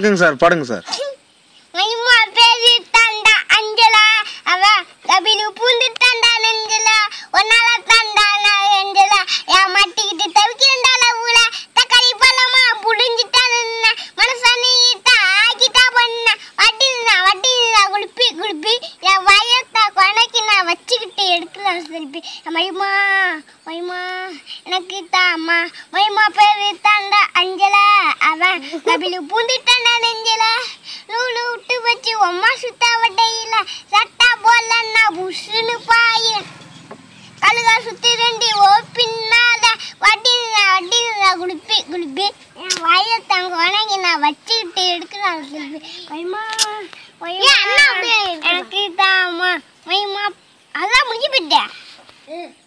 இருக்குங்க சார் பாடுங்க சார் மைமா பேரு தண்டா அஞ்சலா அவ கபிலு பூந்து தண்டா நெஞ்சலா ஒன்னால தண்டா நான் எஞ்சலா என் மாட்டிக்கிட்டு தவிக்கிறண்டால ஊல தக்காளி பழமா புடிஞ்சிட்டா நின்ன மனசானி ஆக்கிட்டா பண்ண வட்டினா வட்டினா குளிப்பி குளிப்பி என் வயத்தை கொனைக்கு நான் வச்சுக்கிட்டு எடுக்கலாம் திருப்பி மைமா மைமா எனக்கு தாமா மைமா பேரு தண்டா அஞ்சலா அவன் கபிலு பூந்துட்டாண்டா நெஞ்சலா நூலு விட்டு வச்சு அம்மா சுத்த வட்டையில சட்டா போலன்னா புஷ்ஷுன்னு பாய கழுகா சுத்தி ரெண்டி ஓ பின்னால வட்டி வட்டி குளிப்பி குளிப்பி என் வயத்தங்க வணங்கி நான் வச்சுக்கிட்டு எடுக்கிறான் திருப்பி மைமா மைமா எனக்கு தாமா மைமா அதான் முடிஞ்சு போயிட்டேன்